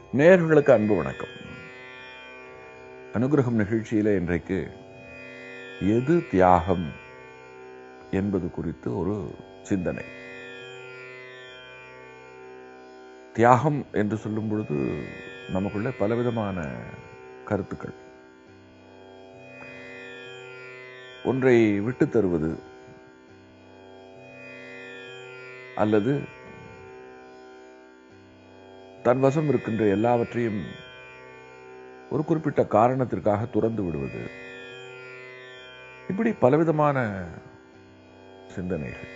நேயர்களுக்கு அன்பு வணக்கம் அனுகிரகம் நிகழ்ச்சியில இன்றைக்கு எது தியாகம் என்பது குறித்து ஒரு சிந்தனை தியாகம் என்று சொல்லும் பொழுது நமக்குள்ள பலவிதமான கருத்துக்கள் ஒன்றை விட்டு தருவது அல்லது தன் வசம் இருக்கின்ற எல்லாவற்றையும் ஒரு குறிப்பிட்ட காரணத்திற்காக துறந்து விடுவது இப்படி பலவிதமான சிந்தனைகள்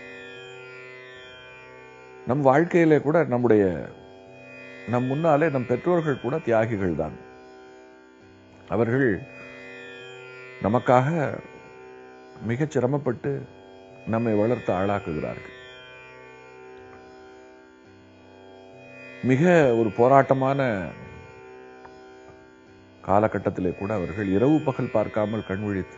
நம் வாழ்க்கையிலே கூட நம்முடைய நம் முன்னாலே நம் பெற்றோர்கள் கூட தியாகிகள் தான் அவர்கள் நமக்காக மிகச் சிரமப்பட்டு நம்மை வளர்த்து ஆளாக்குகிறார்கள் மிக ஒரு போராட்டமான காலகட்டத்திலே கூட அவர்கள் இரவு பகல் பார்க்காமல் கண் விழித்து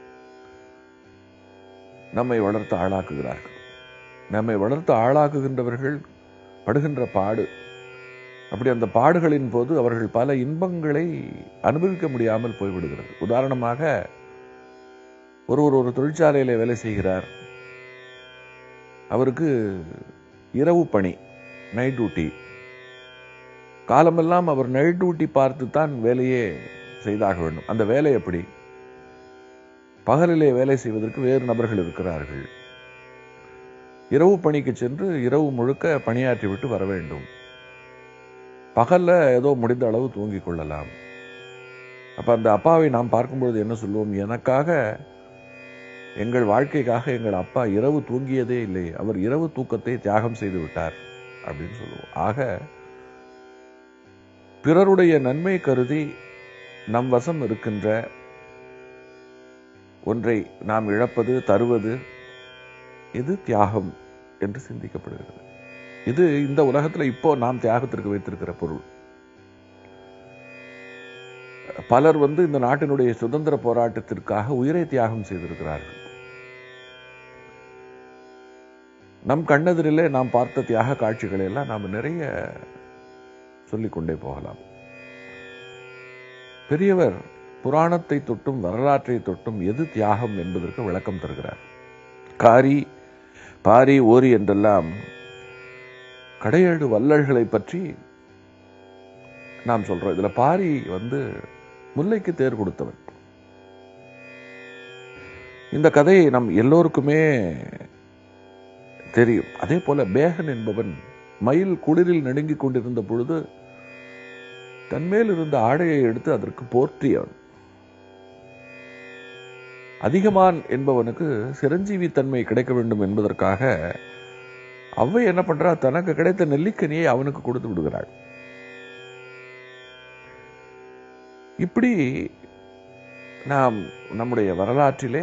நம்மை வளர்த்து ஆளாக்குகிறார்கள் நம்மை வளர்த்து ஆளாக்குகின்றவர்கள் படுகின்ற பாடு அப்படி அந்த பாடுகளின் போது அவர்கள் பல இன்பங்களை அனுபவிக்க முடியாமல் போய்விடுகிறது உதாரணமாக ஒருவர் ஒரு தொழிற்சாலையில வேலை செய்கிறார் அவருக்கு இரவு பணி நைட் டியூட்டி காலமெல்லாம் அவர் நைட் டியூட்டி பார்த்து தான் வேலையே செய்தாக வேண்டும் அந்த வேலை எப்படி பகலிலே வேலை செய்வதற்கு வேறு நபர்கள் இருக்கிறார்கள் இரவு பணிக்கு சென்று இரவு முழுக்க பணியாற்றி விட்டு வர வேண்டும் பகல்ல ஏதோ முடிந்த அளவு தூங்கிக் கொள்ளலாம் அப்ப அந்த அப்பாவை நாம் பார்க்கும்பொழுது என்ன சொல்லுவோம் எனக்காக எங்கள் வாழ்க்கைக்காக எங்கள் அப்பா இரவு தூங்கியதே இல்லை அவர் இரவு தூக்கத்தை தியாகம் செய்து விட்டார் அப்படின்னு சொல்லுவோம் ஆக பிறருடைய நன்மை கருதி நம் வசம் இருக்கின்ற ஒன்றை நாம் இழப்பது தருவது இது தியாகம் என்று சிந்திக்கப்படுகிறது இது இந்த உலகத்துல இப்போ நாம் தியாகத்திற்கு வைத்திருக்கிற பொருள் பலர் வந்து இந்த நாட்டினுடைய சுதந்திர போராட்டத்திற்காக உயிரை தியாகம் செய்திருக்கிறார்கள் நம் கண்ணெதிரிலே நாம் பார்த்த தியாக காட்சிகளை எல்லாம் நாம் நிறைய சொல்லிக்கொண்டே போகலாம் பெரியவர் புராணத்தை தொட்டும் வரலாற்றை தொட்டும் எது தியாகம் என்பதற்கு விளக்கம் தருகிறார் காரி பாரி ஓரி என்றெல்லாம் கடையேழு வள்ளல்களை பற்றி நாம் சொல்றோம் இதுல பாரி வந்து முல்லைக்கு தேர் கொடுத்தவன் இந்த கதையை நம் எல்லோருக்குமே தெரியும் அதே போல பேகன் என்பவன் மயில் குளிரில் நடுங்கிக் கொண்டிருந்த பொழுது தன்மேல் இருந்த ஆடையை எடுத்து அதற்கு போர்த்தியவன் அதிகமான் என்பவனுக்கு சிரஞ்சீவி தன்மை கிடைக்க வேண்டும் என்பதற்காக அவ்வை என்ன பண்றா தனக்கு கிடைத்த நெல்லிக்கனியை அவனுக்கு கொடுத்து விடுகிறாள் இப்படி நாம் நம்முடைய வரலாற்றிலே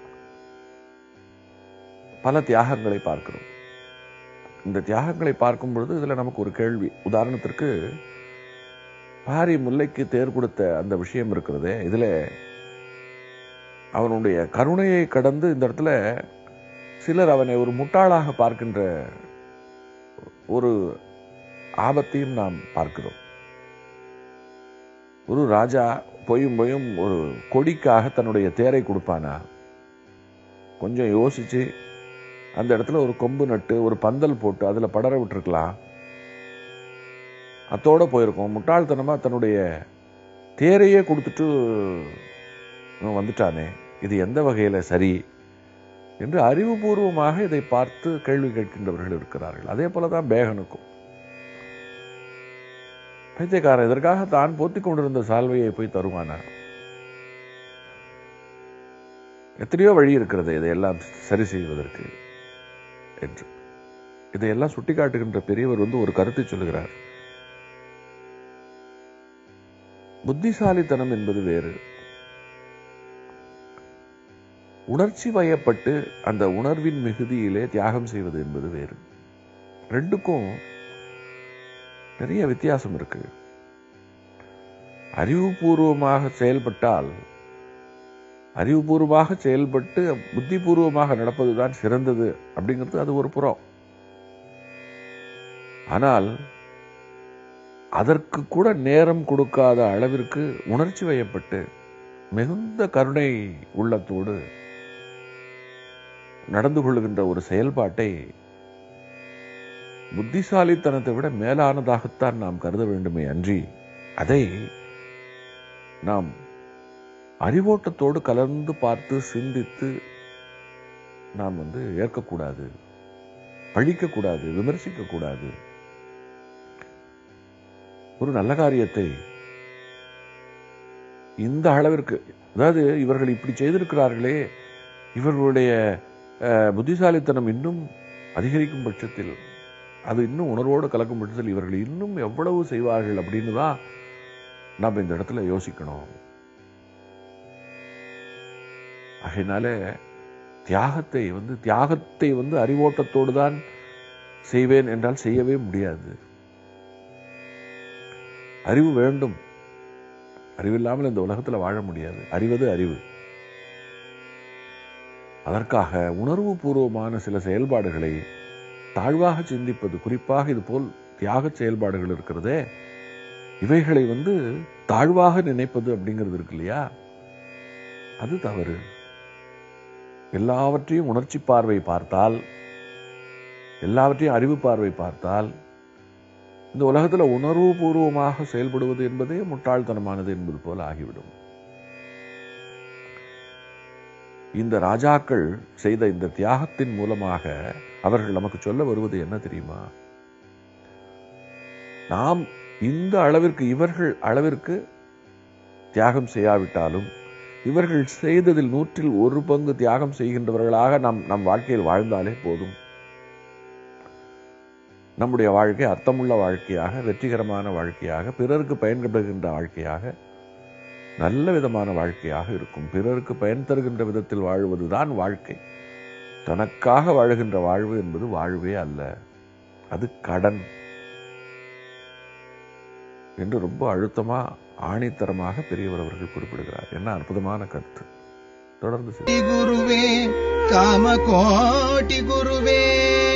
பல தியாகங்களை பார்க்கிறோம் இந்த தியாகங்களை பார்க்கும் பொழுது இதுல நமக்கு ஒரு கேள்வி உதாரணத்திற்கு பாரி முல்லைக்கு தேர் கொடுத்த அந்த விஷயம் இருக்கிறதே இதுல அவனுடைய கருணையை கடந்து இந்த இடத்துல சிலர் அவனை ஒரு முட்டாளாக பார்க்கின்ற ஒரு ஆபத்தையும் நாம் பார்க்கிறோம் ஒரு ராஜா பொய்யும் பொய்யும் ஒரு கொடிக்காக தன்னுடைய தேரை கொடுப்பானா கொஞ்சம் யோசிச்சு அந்த இடத்துல ஒரு கொம்பு நட்டு ஒரு பந்தல் போட்டு அதுல படர விட்டுருக்கலாம் அத்தோட போயிருக்கோம் முட்டாள்தனமா தன்னுடைய தேரையே கொடுத்துட்டு இவன் வந்துட்டானே இது எந்த வகையில சரி என்று அறிவுபூர்வமாக இதை பார்த்து கேள்வி கேட்கின்றவர்கள் இருக்கிறார்கள் அதே போலதான் பேகனுக்கும் பைத்தியக்காரன் இதற்காக தான் போத்திக் கொண்டிருந்த சால்வையை போய் தருவானா எத்தனையோ வழி இருக்கிறது இதையெல்லாம் சரி செய்வதற்கு என்று இதையெல்லாம் சுட்டிக்காட்டுகின்ற பெரியவர் வந்து ஒரு கருத்தை சொல்லுகிறார் புத்திசாலித்தனம் என்பது வேறு உணர்ச்சி வயப்பட்டு அந்த உணர்வின் மிகுதியிலே தியாகம் செய்வது என்பது வேறு ரெண்டுக்கும் நிறைய வித்தியாசம் இருக்கு அறிவுபூர்வமாக செயல்பட்டால் அறிவுபூர்வமாக செயல்பட்டு புத்திபூர்வமாக நடப்பதுதான் சிறந்தது அப்படிங்கிறது அது ஒரு புறம் ஆனால் அதற்கு கூட நேரம் கொடுக்காத அளவிற்கு உணர்ச்சி வயப்பட்டு மிகுந்த கருணை உள்ளத்தோடு நடந்து கொள்கின்ற ஒரு செயல்பாட்டை புத்திசாலித்தனத்தை விட மேலானதாகத்தான் நாம் கருத வேண்டுமே அன்றி அதை நாம் அறிவோட்டத்தோடு கலந்து பார்த்து சிந்தித்து நாம் வந்து ஏற்கக்கூடாது பழிக்கக்கூடாது விமர்சிக்கக்கூடாது ஒரு நல்ல காரியத்தை இந்த அளவிற்கு அதாவது இவர்கள் இப்படி செய்திருக்கிறார்களே இவர்களுடைய அஹ், புத்திசாலித்தனம் இன்னும் அதிகரிக்கும் பட்சத்தில் அது இன்னும் உணர்வோடு கலக்கும் பட்சத்தில் இவர்கள் இன்னும் எவ்வளவு செய்வார்கள் அப்படின்னு தான் நாம் இந்த இடத்துல யோசிக்கணும் ஆகையினால தியாகத்தை வந்து தியாகத்தை வந்து அறிவோட்டத்தோடு தான் செய்வேன் என்றால் செய்யவே முடியாது அறிவு வேண்டும் அறிவில்லாமல் இந்த உலகத்தில் வாழ முடியாது அறிவது அறிவு அதற்காக உணர்வு பூர்வமான சில செயல்பாடுகளை தாழ்வாக சிந்திப்பது குறிப்பாக இது போல் தியாக செயல்பாடுகள் இருக்கிறதே இவைகளை வந்து தாழ்வாக நினைப்பது அப்படிங்கிறது இருக்கு இல்லையா அது தவறு எல்லாவற்றையும் உணர்ச்சி பார்வை பார்த்தால் எல்லாவற்றையும் அறிவு பார்வை பார்த்தால் இந்த உலகத்துல உணர்வு பூர்வமாக செயல்படுவது என்பதே முட்டாள்தனமானது என்பது போல ஆகிவிடும் இந்த ராஜாக்கள் செய்த இந்த தியாகத்தின் மூலமாக அவர்கள் நமக்கு சொல்ல வருவது என்ன தெரியுமா நாம் இந்த அளவிற்கு இவர்கள் அளவிற்கு தியாகம் செய்யாவிட்டாலும் இவர்கள் செய்ததில் நூற்றில் ஒரு பங்கு தியாகம் செய்கின்றவர்களாக நாம் நம் வாழ்க்கையில் வாழ்ந்தாலே போதும் நம்முடைய வாழ்க்கை அர்த்தமுள்ள வாழ்க்கையாக வெற்றிகரமான வாழ்க்கையாக பிறருக்கு பயன்படுகின்ற வாழ்க்கையாக நல்ல விதமான வாழ்க்கையாக இருக்கும் பிறருக்கு பயன் தருகின்ற விதத்தில் வாழ்வதுதான் வாழ்க்கை தனக்காக வாழுகின்ற வாழ்வு என்பது வாழ்வே அல்ல அது கடன் என்று ரொம்ப அழுத்தமா ஆணித்தரமாக பெரியவர் அவர்கள் குறிப்பிடுகிறார் என்ன அற்புதமான கருத்து தொடர்ந்து சிந்திப்போம். ಗುರುವೇ ಕಾಮಕೋಟಿ ಗುರುವೇ